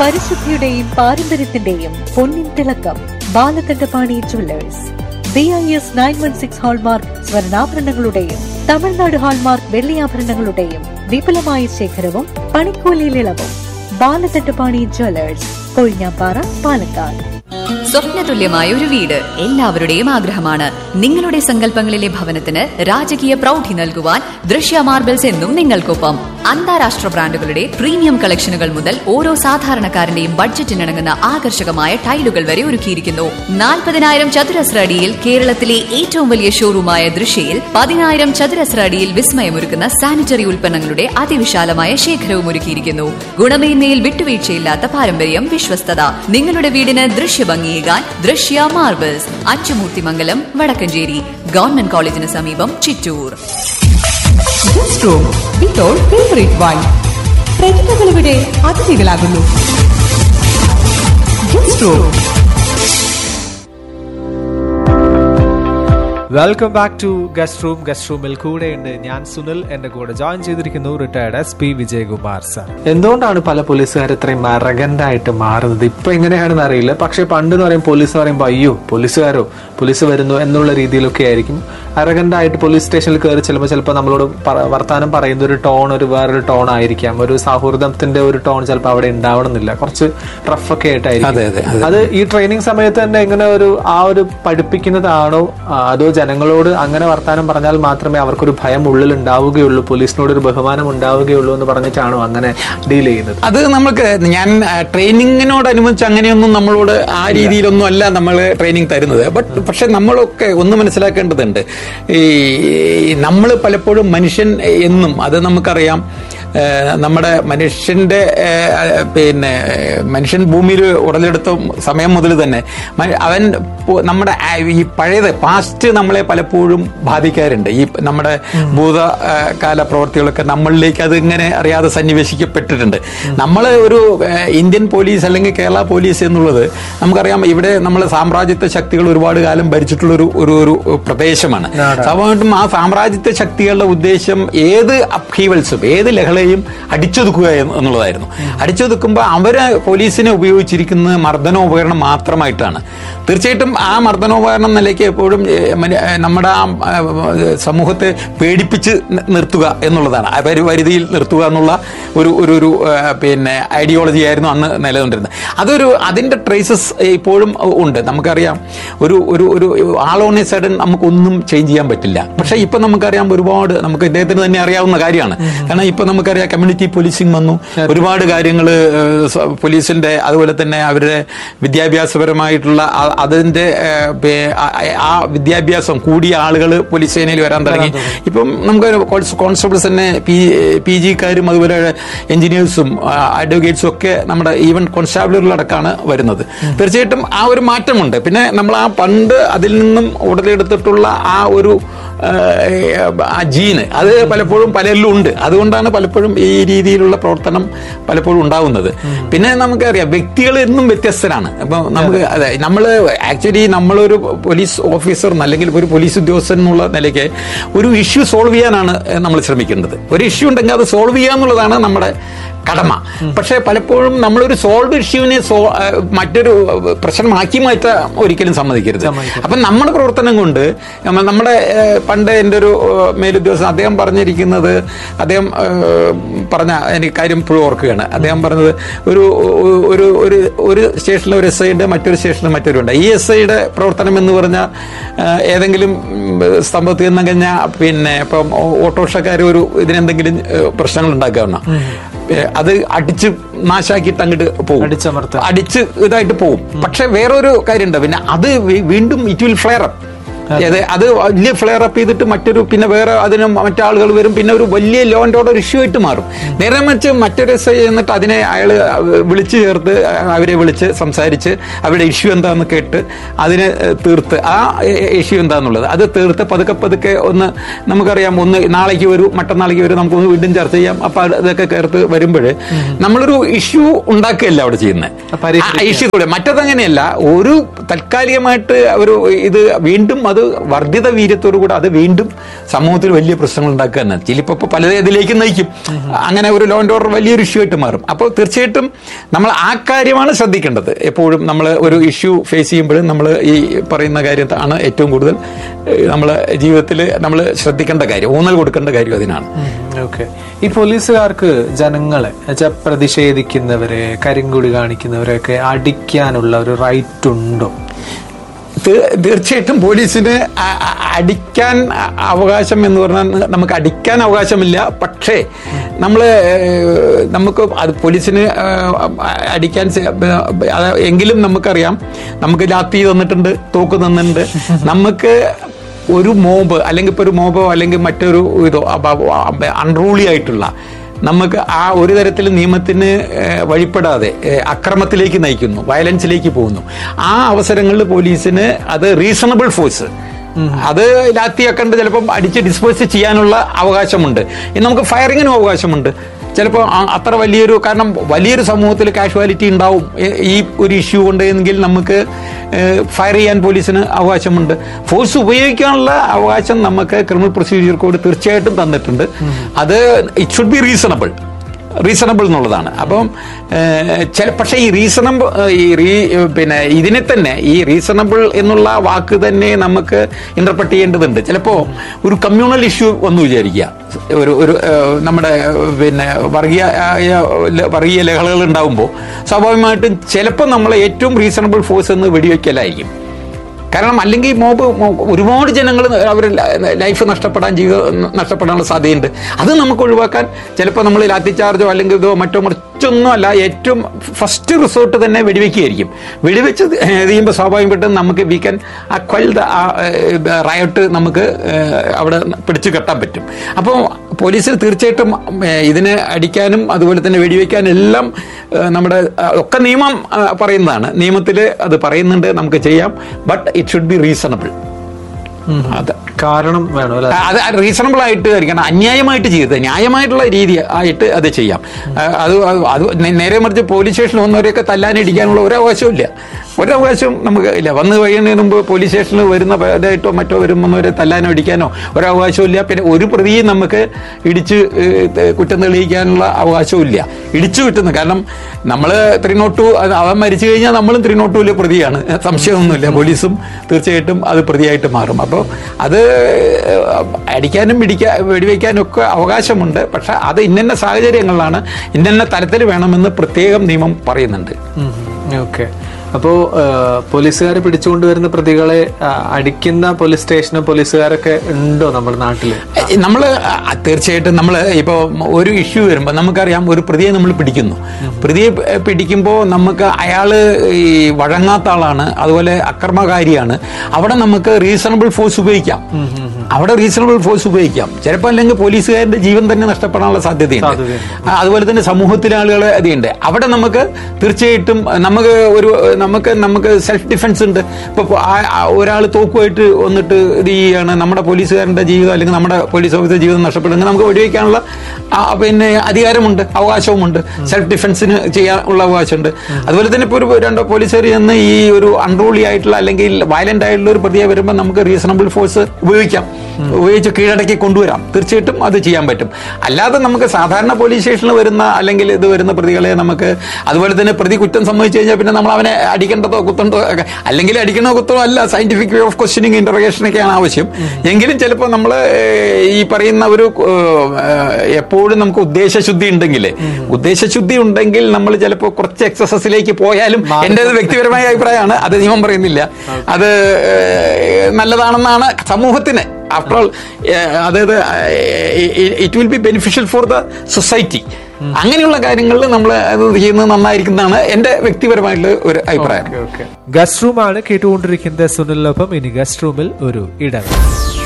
പരിശുദ്ധിയുടെയും പാരമ്പര്യത്തിന്റെയും പൊന്നിൻ തിളക്കം Balakandapani jewellers B I S nine one six hallmark സ്വർണ്ണാഭരണങ്ങളുടെയും തമിഴ്നാട് ഹാൾമാർക്ക് വെള്ളിയാഭരണങ്ങളുടെയും വിപുലമായ ശേഖരവും പണിക്കൂലിയിൽ ഇളവും ബാലകണ്ഠപാണി ജുവല്ലേഴ്സ് കൊഴിഞ്ഞാപ്പാറ പാലക്കാട് സ്വപ്നതുല്യമായ ഒരു വീട് എല്ലാവരുടെയും ആഗ്രഹമാണ് നിങ്ങളുടെ സങ്കല്പങ്ങളിലെ ഭവനത്തിന് രാജകീയ പ്രൗഢി നൽകുവാൻ ദൃശ്യ മാർബിൾസ് എന്നും നിങ്ങൾക്കൊപ്പം അന്താരാഷ്ട്ര ബ്രാൻഡുകളുടെ പ്രീമിയം കളക്ഷനുകൾ മുതൽ ഓരോ സാധാരണക്കാരന്റെയും ബഡ്ജറ്റിനിണങ്ങുന്ന ആകർഷകമായ ടൈലുകൾ വരെ ഒരുക്കിയിരിക്കുന്നു നാൽപ്പതിനായിരം ചതുരശ്ര അടിയിൽ കേരളത്തിലെ ഏറ്റവും വലിയ ഷോറൂമായ ദൃശ്യയിൽ പതിനായിരം ചതുരശ്ര അടിയിൽ വിസ്മയമൊരുക്കുന്ന സാനിറ്ററി ഉൽപ്പന്നങ്ങളുടെ അതിവിശാലമായ ശേഖരവും ഒരുക്കിയിരിക്കുന്നു ഗുണമേന്മയിൽ വിട്ടുവീഴ്ചയില്ലാത്ത പാരമ്പര്യം വിശ്വസ്തത നിങ്ങളുടെ വീടിന് ദൃശ്യഭംഗിയേകാൻ ദൃശ്യ മാർബിൾസ് അച്ചുമൂർത്തിമംഗലം വടക്കഞ്ചേരി ഗവൺമെന്റ് കോളേജിന് സമീപം ചിറ്റൂർ ഗസ്റ്റ് റൂം ഇപ്പോൾ ഫേവറേറ്റ് വൈൻ പ്രതിഭകൾ ഇവിടെ അതിഥികളാകുന്നു guest room welcome back to guest room guest റൂമിൽ കൂടെയുണ്ട് ഞാൻ സുനിൽ എന്റെ കൂടെ ജോയിൻ ചെയ്തിരിക്കുന്നു retired S P Vijayakumar sir എന്തുകൊണ്ടാണ് പല പോലീസുകാർ ഇത്രയും അറഗന്റ് ആയിട്ട് മാറുന്നത് ഇപ്പൊ എങ്ങനെയാണെന്ന് അറിയില്ല പക്ഷെ പണ്ട് എന്ന് പറയും പോലീസ് പറയുമ്പോൾ അയ്യോ പോലീസുകാരോ പോലീസ് വരുന്നു എന്നുള്ള രീതിയിലൊക്കെ ആയിരിക്കും അറഗന്റ് ആയിട്ട് പോലീസ് സ്റ്റേഷനിൽ കയറി ചെല്ലുമ്പോൾ ചിലപ്പോൾ നമ്മളോട് പറ- വർത്താനം പറയുന്ന ഒരു ടോൺ ഒരു വേറൊരു ടോൺ ആയിരിക്കാം ഒരു സൗഹൃദത്തിന്റെ ഒരു ടോൺ ചിലപ്പോൾ അവിടെ ഉണ്ടാവണമെന്നില്ല കുറച്ച് റഫ് ഒക്കെ ആയിട്ടായിരിക്കും അതെ, അതെ, അതെ. അത് ഈ ട്രെയിനിങ് സമയത്ത് തന്നെ ഇങ്ങനെ ഒരു ആ ഒരു പഠിപ്പിക്കുന്നതാണോ ആ, അതോ ജനങ്ങളോട് അങ്ങനെ വർത്താനം പറഞ്ഞാൽ മാത്രമേ അവർക്കൊരു ഭയം ഉള്ളിൽ ഉണ്ടാവുകയുള്ളൂ പോലീസിനോട് ഒരു ബഹുമാനം ഉണ്ടാവുകയുള്ളൂ എന്ന് പറഞ്ഞിട്ടാണോ അങ്ങനെ ഡീൽ ചെയ്യുന്നത് അത് നമുക്ക് ഞാൻ ആ, ട്രെയിനിങ്ങിനോടനുബന്ധിച്ച് അങ്ങനെയൊന്നും നമ്മളോട് ആ രീതിയിലൊന്നും അല്ല നമ്മൾ ട്രെയിനിങ് തരുന്നത് ബട്ട് പക്ഷെ നമ്മളൊക്കെ ഒന്ന് മനസ്സിലാക്കേണ്ടതുണ്ട് ഈ നമ്മൾ പലപ്പോഴും മനുഷ്യൻ എന്നും അത് നമുക്കറിയാം ഏ, നമ്മുടെ മനുഷ്യന്റെ ഏ, പിന്നെ മനുഷ്യൻ ഭൂമിയിൽ ഉടലെടുത്ത സമയം മുതൽ തന്നെ മ- അവൻ പോ- നമ്മുടെ ആ ഈ പഴയത് പാസ്റ്റ് നമ്മളെ പലപ്പോഴും ബാധിക്കാറുണ്ട് ഈ നമ്മുടെ ഭൂതകാല പ്രവർത്തികളൊക്കെ നമ്മളിലേക്ക് അത് ഇങ്ങനെ അറിയാതെ സന്നിവേശിക്കപ്പെട്ടിട്ടുണ്ട് നമ്മൾ ഒരു ഏഹ്, ഇന്ത്യൻ പോലീസ് അല്ലെങ്കിൽ കേരള പോലീസ് എന്നുള്ളത് നമുക്കറിയാം ഇവിടെ നമ്മൾ സാമ്രാജ്യത്വ ശക്തികൾ ഒരുപാട് കാലം ഭരിച്ചിട്ടുള്ള ഒരു ഒരു ഒരു പ്രദേശമാണ് സ്വാഭാവികമായിട്ടും ആ സാമ്രാജ്യത്വ ശക്തികളുടെ ഉദ്ദേശം ഏത് അപ്ഹീവൽസും ഏത് ലഹളയും അടിച്ചൊതുക്കുക എന്ന് എന്നുള്ളതായിരുന്നു അടിച്ചൊതുക്കുമ്പോൾ അവര് പോലീസിനെ ഉപയോഗിച്ചിരിക്കുന്നത് മർദ്ദനോപകരണം മാത്രമായിട്ടാണ് തീർച്ചയായിട്ടും ആ മർദ്ദനോപകരണം നിലയ്ക്ക് എപ്പോഴും ഏഹ്, മന- ഏഹ്, നമ്മുടെ ആ ഏഹ്, സമൂഹത്തെ പേടിപ്പിച്ച് നി- നിർത്തുക എന്നുള്ളതാണ് ആ പരി- പരിധിയിൽ നിർത്തുക എന്നുള്ള ഒരു ഒരു ഒരു ഏഹ്, പിന്നെ ഐഡിയോളജി ആയിരുന്നു അന്ന് നിലനിന്നിരുന്നത് അതൊരു അതിന്റെ ട്രേസസ് ഇപ്പോഴും ഉണ്ട് നമുക്കറിയാം ഒരു ഒരു ഒരു ആൾ ഓൺ എ സഡൻ നമുക്കൊന്നും ചേഞ്ച് ചെയ്യാൻ പറ്റില്ല പക്ഷേ ഇപ്പൊ നമുക്കറിയാം ഒരുപാട് നമുക്ക് ഇദ്ദേഹത്തിന് തന്നെ അറിയാവുന്ന കാര്യമാണ് കാരണം ഇപ്പൊ നമുക്കറിയാം കമ്മ്യൂണിറ്റി പോലീസിംഗ് വന്നു ഒരുപാട് കാര്യങ്ങൾ പോലീസിന്റെ അതുപോലെ തന്നെ അവരുടെ വിദ്യാഭ്യാസപരമായിട്ടുള്ള ആ- അതിന്റെ ഏഹ്, പേ- ആ- ആ വിദ്യാഭ്യാസം കൂടിയ ആളുകൾ പോലീസ് സേനയിൽ വരാൻ തുടങ്ങി ഇപ്പം നമുക്ക് കോൺസ്റ്റബിൾസ് തന്നെ പി പി ജിക്കാരും അതുപോലെ എഞ്ചിനീയേഴ്സും അഡ്വക്കേറ്റ്സും ഒക്കെ നമ്മുടെ ഈവൻ കോൺസ്റ്റാബിളുകളടക്കമാണ് വരുന്നത് തീർച്ചയായിട്ടും ആ ഒരു മാറ്റമുണ്ട് പിന്നെ നമ്മൾ ആ പണ്ട് അതിൽ നിന്നും ഉടലെടുത്തിട്ടുള്ള ആ ഒരു ഏഹ്, ആ ജീന് അത് പലപ്പോഴും പലരിലും ഉണ്ട് അതുകൊണ്ടാണ് പലപ്പോഴും ഈ രീതിയിലുള്ള പ്രവർത്തനം പലപ്പോഴും ഉണ്ടാവുന്നത് പിന്നെ നമുക്കറിയാം വ്യക്തികൾ എന്നും വ്യത്യസ്തരാണ് അപ്പൊ നമുക്ക് അതെ നമ്മൾ ആക്ച്വലി നമ്മളൊരു പോലീസ് ഓഫീസർ അല്ലെങ്കിൽ ഒരു പോലീസ് ഉദ്യോഗസ്ഥൻ എന്നുള്ള നിലയ്ക്ക് ഒരു ഇഷ്യൂ സോൾവ് ചെയ്യാനാണ് നമ്മൾ ശ്രമിക്കേണ്ടത് ഒരു ഇഷ്യൂ ഉണ്ടെങ്കിൽ അത് സോൾവ് ചെയ്യുക എന്നുള്ളതാണ് നമ്മുടെ കടമ പക്ഷേ പലപ്പോഴും നമ്മളൊരു സോൾവ് ഇഷ്യൂവിനെ സോ ആ, മറ്റൊരു പ്രശ്നമാക്കി മാറ്റാൻ ഒരിക്കലും സമ്മതിക്കരുത് അപ്പം നമ്മുടെ പ്രവർത്തനം കൊണ്ട് നമ്മ- നമ്മുടെ ഏഹ്, പണ്ട് എൻ്റെ ഒരു ഏഹ്, മേലുദ്യോഗസ്ഥൻ അദ്ദേഹം പറഞ്ഞിരിക്കുന്നത് അദ്ദേഹം ഏഹ്, പറഞ്ഞ എനിക്ക് കാര്യം ഇപ്പോഴും ഓർക്കുകയാണ് അദ്ദേഹം പറഞ്ഞത് ഒരു ഒരു ഒരു ഒരു സ്റ്റേഷനിൽ ഒരു എസ് ഐയുടെ മറ്റൊരു സ്റ്റേഷനിൽ മറ്റൊരു ഉണ്ട് ഈ എസ് ഐയുടെ പ്രവർത്തനം എന്ന് പറഞ്ഞാൽ ഏഹ്, ഏതെങ്കിലും ഉം, സ്തംഭത്തിൽ നിന്ന് കഴിഞ്ഞാൽ പിന്നെ ഇപ്പം ഓട്ടോറിക്ഷക്കാർ ഒരു ഇതിനെന്തെങ്കിലും ഏഹ്, പ്രശ്നങ്ങൾ ഉണ്ടാക്കാവുന്ന ഏഹ്, അത് അടിച്ച് നാശാക്കിയിട്ട് അങ്ങോട്ട് പോകും അടിച്ചമർത്തുക. അടിച്ച് ഇതായിട്ട് പോകും പക്ഷെ വേറൊരു കാര്യമുണ്ട് പിന്നെ അത് വീ- വീണ്ടും ഇറ്റ് വിൽ ഫ്ലെയർ അപ്പ് അതെ അത് വലിയ ഫ്ലെയർ അപ്പ് ചെയ്തിട്ട് മറ്റൊരു പിന്നെ വേറെ അതിന് മറ്റാളുകൾ വരും പിന്നെ ഒരു വലിയ ലോ ആൻഡ് ഓർഡർ ഇഷ്യൂ ആയിട്ട് മാറും നേരെ മറിച്ച് മറ്റൊരു എസ് ഐ എന്നിട്ട് അതിനെ അയാൾ വിളിച്ചു ചേർത്ത് അവരെ വിളിച്ച് സംസാരിച്ച് അവരുടെ ഇഷ്യൂ എന്താന്ന് കേട്ട് അതിനെ തീർത്ത് ആ ഇഷ്യൂ എന്താന്നുള്ളത് അത് തീർത്ത് പതുക്കെ പതുക്കെ ഒന്ന് നമുക്കറിയാം ഒന്ന് നാളേക്ക് വരും മറ്റന്നാളേക്ക് വരും നമുക്ക് ഒന്ന് വീണ്ടും ചർച്ച ചെയ്യാം അപ്പൊ അത് ഇതൊക്കെ കേർത്ത് വരുമ്പോൾ നമ്മളൊരു ഇഷ്യൂ ഉണ്ടാക്കുകയല്ല അവിടെ ചെയ്യുന്നത് പരിഹരിക്കുക. ഇഷ്യൂ കൂടെ മറ്റതങ്ങനെയല്ല ഒരു താൽക്കാലികമായിട്ട് ഒരു ഇത് വീണ്ടും അത് അത് വർദ്ധിത വീര്യത്തോടു കൂടെ അത് വീണ്ടും സമൂഹത്തിൽ വലിയ പ്രശ്നങ്ങൾ ഉണ്ടാക്കുക തന്നെ ചിലപ്പോൾ പല ഇതിലേക്ക് നയിക്കും അങ്ങനെ ഒരു ലോ ആൻഡ് ഓർഡർ വലിയൊരു ഇഷ്യൂ ആയിട്ട് മാറും അപ്പോൾ തീർച്ചയായിട്ടും നമ്മൾ ആ കാര്യമാണ് ശ്രദ്ധിക്കേണ്ടത് എപ്പോഴും നമ്മൾ ഒരു ഇഷ്യൂ ഫേസ് ചെയ്യുമ്പോഴും നമ്മൾ ഈ പറയുന്ന കാര്യത്താണ് ഏറ്റവും കൂടുതൽ നമ്മൾ ജീവിതത്തിൽ നമ്മൾ ശ്രദ്ധിക്കേണ്ട കാര്യം ഊന്നൽ കൊടുക്കേണ്ട കാര്യം അതിനാണ് ഓക്കെ ഈ പോലീസുകാർക്ക് ജനങ്ങളെ എന്നുവെച്ചാൽ പ്രതിഷേധിക്കുന്നവരെ കരിങ്കുടി കാണിക്കുന്നവരെയൊക്കെ അടിക്കാനുള്ള ഒരു റൈറ്റ് ഉണ്ടോ തീ- തീർച്ചയായിട്ടും പോലീസിന് അ- അ- അടിക്കാൻ അ- അവകാശം എന്ന് പറഞ്ഞാൽ നമുക്ക് അടിക്കാൻ അവകാശമില്ല പക്ഷേ നമ്മൾ നമുക്ക് അത് പോലീസിന് ഏഹ്, അടിക്കാൻ സ- അത് എങ്കിലും നമുക്കറിയാം നമുക്ക് ലാത്തി തന്നിട്ടുണ്ട് തോക്ക് തന്നിട്ടുണ്ട് നമുക്ക് ഒരു മോബ് അല്ലെങ്കിൽ ഇപ്പോൾ ഒരു മോബോ അല്ലെങ്കിൽ മറ്റൊരു ഇതോ അൺറൂളി ആയിട്ടുള്ള നമുക്ക് ആ ഒരു തരത്തിൽ നിയമത്തിന് ഏഹ്, വഴിപ്പെടാതെ ഏഹ്, അക്രമത്തിലേക്ക് നയിക്കുന്നു വയലൻസിലേക്ക് പോകുന്നു ആ അവസരങ്ങളിൽ പോലീസിന് അത് റീസണബിൾ ഫോഴ്സ് അത് ലാത്തിയൊക്കെ ഉണ്ട് ചിലപ്പം അടിച്ച് ഡിസ്പോസ് ചെയ്യാനുള്ള അവകാശമുണ്ട് ഇനി നമുക്ക് ഫയറിങ്ങിനും അവകാശമുണ്ട് ചിലപ്പോൾ അത്ര വലിയൊരു കാരണം വലിയൊരു സമൂഹത്തിൽ കാഷ്വാലിറ്റി ഉണ്ടാവും ഈ- ഈ ഒരു ഇഷ്യൂ കൊണ്ട് എങ്കിൽ നമുക്ക് ഫയർ ചെയ്യാൻ പോലീസിന് അവകാശമുണ്ട് ഫോഴ്സ് ഉപയോഗിക്കാനുള്ള അവകാശം നമുക്ക് ക്രിമിനൽ പ്രൊസീജിയർ കോഡ് തീർച്ചയായിട്ടും തന്നിട്ടുണ്ട് അത് it should be reasonable reasonable എന്നുള്ളതാണ് അപ്പം ഏഹ്, ചില പക്ഷേ ഈ റീസണബിൾ ഈ റീ പിന്നെ ഇതിനെ തന്നെ ഈ റീസണബിൾ എന്നുള്ള വാക്ക് തന്നെ നമുക്ക് ഇന്റർപ്രറ്റ് ചെയ്യേണ്ടതുണ്ട് ചിലപ്പോൾ ഒരു കമ്മ്യൂണൽ ഇഷ്യൂ വന്നു വിചാരിക്കുക ഒരു ഒരു ഏഹ്, നമ്മുടെ പിന്നെ വർഗീയ ആയ ല- വർഗീയ ലഹളകൾ ഉണ്ടാകുമ്പോൾ സ്വാഭാവികമായിട്ടും ചിലപ്പോൾ നമ്മൾ ഏറ്റവും റീസണബിൾ ഫോഴ്സ് എന്ന് വെടിവെക്കലായിരിക്കും കാരണം അല്ലെങ്കിൽ മോബ് മോ- ഒരുപാട് ജനങ്ങൾ അവർ ലൈഫ് നഷ്ടപ്പെടാൻ ജീവിതം നഷ്ടപ്പെടാനുള്ള സാധ്യതയുണ്ട് അത് നമുക്ക് ഒഴിവാക്കാൻ ചിലപ്പോൾ നമ്മൾ ലാത്തി ചാർജോ അല്ലെങ്കിൽ ഇതോ മറ്റോ മറിച്ചൊന്നും അല്ല ഏറ്റവും ഫസ്റ്റ് റിസോർട്ട് തന്നെ വെടിവെക്കുകയായിരിക്കും വെടിവെച്ച് ചെയ്യുമ്പോൾ സ്വാഭാവികമായിട്ടും നമുക്ക് വി ക്യാൻ ആ ക്വൽ റയോട്ട് നമുക്ക് ഏഹ്, അവിടെ പിടിച്ചു കെട്ടാൻ പറ്റും അപ്പോൾ പോലീസിന് തീർച്ചയായിട്ടും ഏഹ്, ഇതിനെ അടിക്കാനും അതുപോലെ തന്നെ വെടിവെക്കാനും എല്ലാം ഏഹ്, നമ്മുടെ ആ, ഒക്കെ നിയമം ആ, പറയുന്നതാണ് നിയമത്തിൽ അത് പറയുന്നുണ്ട് നമുക്ക് ചെയ്യാം but it should be reasonable അത് കാരണം വേണം അല്ലെ അത് റീസണബിൾ ആയിട്ട് ആയിരിക്കണം അന്യായമായിട്ട് ചെയ്തത് ന്യായമായിട്ടുള്ള രീതി ആയിട്ട് അത് ചെയ്യാം ആ, അത് അത് അത് നേരെ മറിച്ച് പോലീസ് സ്റ്റേഷനിൽ വന്നവരെയൊക്കെ തല്ലാനിടിക്കാനുള്ള ഒരു അവകാശവും ഇല്ല ഒരു അവകാശവും നമുക്ക് ഇല്ല വന്ന് കഴിയുന്നതിന് മുമ്പ് പോലീസ് സ്റ്റേഷനിൽ വരുന്ന ഇതായിട്ടോ മറ്റോ വരുമ്പോന്നവരെ തല്ലാനോ ഇടിക്കാനോ ഒരു അവകാശവും ഇല്ല പിന്നെ ഒരു പ്രതിയും നമുക്ക് ഇടിച്ച് ഏഹ്, കുറ്റം തെളിയിക്കാനുള്ള അവകാശവും ഇല്ല ഇടിച്ചു കിട്ടുന്നു കാരണം നമ്മൾ ത്രീ നോട്ട് ടു അവൻ മരിച്ചു കഴിഞ്ഞാൽ നമ്മളും ത്രീ നോട്ട് ടുവിലെ പ്രതിയാണ് സംശയമൊന്നുമില്ല പോലീസും തീർച്ചയായിട്ടും അത് പ്രതിയായിട്ട് മാറും അപ്പോൾ അത് അടിക്കാനും പിടിക്കാ വെടിവെക്കാനും ഒക്കെ അവകാശമുണ്ട് പക്ഷെ അത് ഇന്ന സാഹചര്യങ്ങളിലാണ് ഇന്ന തലത്തിൽ വേണമെന്ന് പ്രത്യേകം നിയമം പറയുന്നുണ്ട് ഓക്കെ അപ്പോ പോലീസുകാരെ പിടിച്ചുകൊണ്ടുവരുന്ന പ്രതികളെ ആ, അടിക്കുന്ന പോലീസ് സ്റ്റേഷനും പോലീസുകാരൊക്കെ ഉണ്ടോ നമ്മുടെ നാട്ടില് നമ്മൾ തീർച്ചയായിട്ടും നമ്മൾ ഇപ്പോൾ ഒരു ഇഷ്യൂ വരുമ്പോൾ നമുക്കറിയാം ഒരു പ്രതിയെ നമ്മൾ പിടിക്കുന്നു പ്രതിയെ പ- പിടിക്കുമ്പോൾ നമുക്ക് അയാൾ ഈ വഴങ്ങാത്ത ആളാണ് അതുപോലെ അക്രമകാരിയാണ് അവിടെ നമുക്ക് റീസണബിൾ ഫോഴ്സ് ഉപയോഗിക്കാം അവിടെ റീസണബിൾ ഫോഴ്സ് ഉപയോഗിക്കാം ചിലപ്പോൾ അല്ലെങ്കിൽ പോലീസുകാരന്റെ ജീവൻ തന്നെ നഷ്ടപ്പെടാനുള്ള സാധ്യതയുണ്ട് സാധ്യതയുണ്ട്. ആ, അതുപോലെ തന്നെ സമൂഹത്തിലെ ആളുകൾ അതുണ്ട് അവിടെ നമുക്ക് തീർച്ചയായിട്ടും നമുക്ക് ഒരു നമുക്ക് നമുക്ക് സെൽഫ് ഡിഫൻസ് ഉണ്ട് ഇപ്പൊ ഒരാൾ തോക്കുമായിട്ട് വന്നിട്ട് ഇത് ചെയ്യാണ് നമ്മുടെ പോലീസുകാരന്റെ ജീവിതം അല്ലെങ്കിൽ നമ്മുടെ പോലീസ് ഓഫീസർ ജീവിതം നഷ്ടപ്പെടുമെങ്കിൽ നമുക്ക് വെടിവെക്കാനുള്ള ആ, പിന്നെ അധികാരമുണ്ട് അവകാശവുമുണ്ട് സെൽഫ് ഡിഫൻസിന് ചെയ്യാനുള്ള അവകാശമുണ്ട് അതുപോലെ തന്നെ ഇപ്പോൾ ഒരു രണ്ടോ പോലീസുകാർ ചെന്ന് ഈ ഒരു അൺറൂളി ആയിട്ടുള്ള അല്ലെങ്കിൽ വയലന്റ് ആയിട്ടുള്ള ഒരു പ്രതിയെ വരുമ്പോൾ നമുക്ക് റീസണബിൾ ഫോഴ്സ് ഉപയോഗിക്കാം ഉപയോഗിച്ച് കീഴടക്കി കൊണ്ടുവരാം തീർച്ചയായിട്ടും അത് ചെയ്യാൻ പറ്റും അല്ലാതെ നമുക്ക് സാധാരണ പോലീസ് സ്റ്റേഷനിൽ വരുന്ന അല്ലെങ്കിൽ ഇത് വരുന്ന പ്രതികളെ നമുക്ക് അതുപോലെ തന്നെ പ്രതി കുറ്റം സംഭവിച്ചു കഴിഞ്ഞാൽ പിന്നെ നമ്മൾ അവനെ അടിക്കേണ്ടതോ കുത്തണ്ടോ ഒക്കെ അല്ലെങ്കിൽ അടിക്കണോ കുത്തണോ അല്ല സയന്റിഫിക് വേ ഓഫ് ക്വസ്റ്റ്യനിങ് ഇന്റർഗേഷനൊക്കെയാണ് ആവശ്യം എങ്കിലും ചിലപ്പോൾ നമ്മൾ ഈ പറയുന്ന ഒരു ഏഹ്, എപ്പോഴും നമുക്ക് ഉദ്ദേശശുദ്ധി ഉണ്ടെങ്കിൽ ഉദ്ദേശശുദ്ധി ഉണ്ടെങ്കിൽ നമ്മൾ ചിലപ്പോൾ കുറച്ച് എക്സസസിലേക്ക് പോയാലും എൻ്റെ ഒരു വ്യക്തിപരമായ അഭിപ്രായമാണ് അത് നിയമം പറയുന്നില്ല അത് ഏഹ്, നല്ലതാണെന്നാണ് സമൂഹത്തിന് ആഫ്റ്റർ ഓൾ അതായത് it will be beneficial for the society അങ്ങനെയുള്ള കാര്യങ്ങളിൽ നമ്മൾ അത് ചെയ്യുന്നത് നന്നായിരിക്കുന്നതാണ് എൻ്റെ വ്യക്തിപരമായിട്ടുള്ള ഒരു അഭിപ്രായം ഓക്കെ ഗസ്റ്റ് റൂമാണ് കേട്ടുകൊണ്ടിരിക്കുന്നത് സുനിലിനൊപ്പം ഇനി ഗസ്റ്റ് റൂമിൽ ഒരു ഇടവേള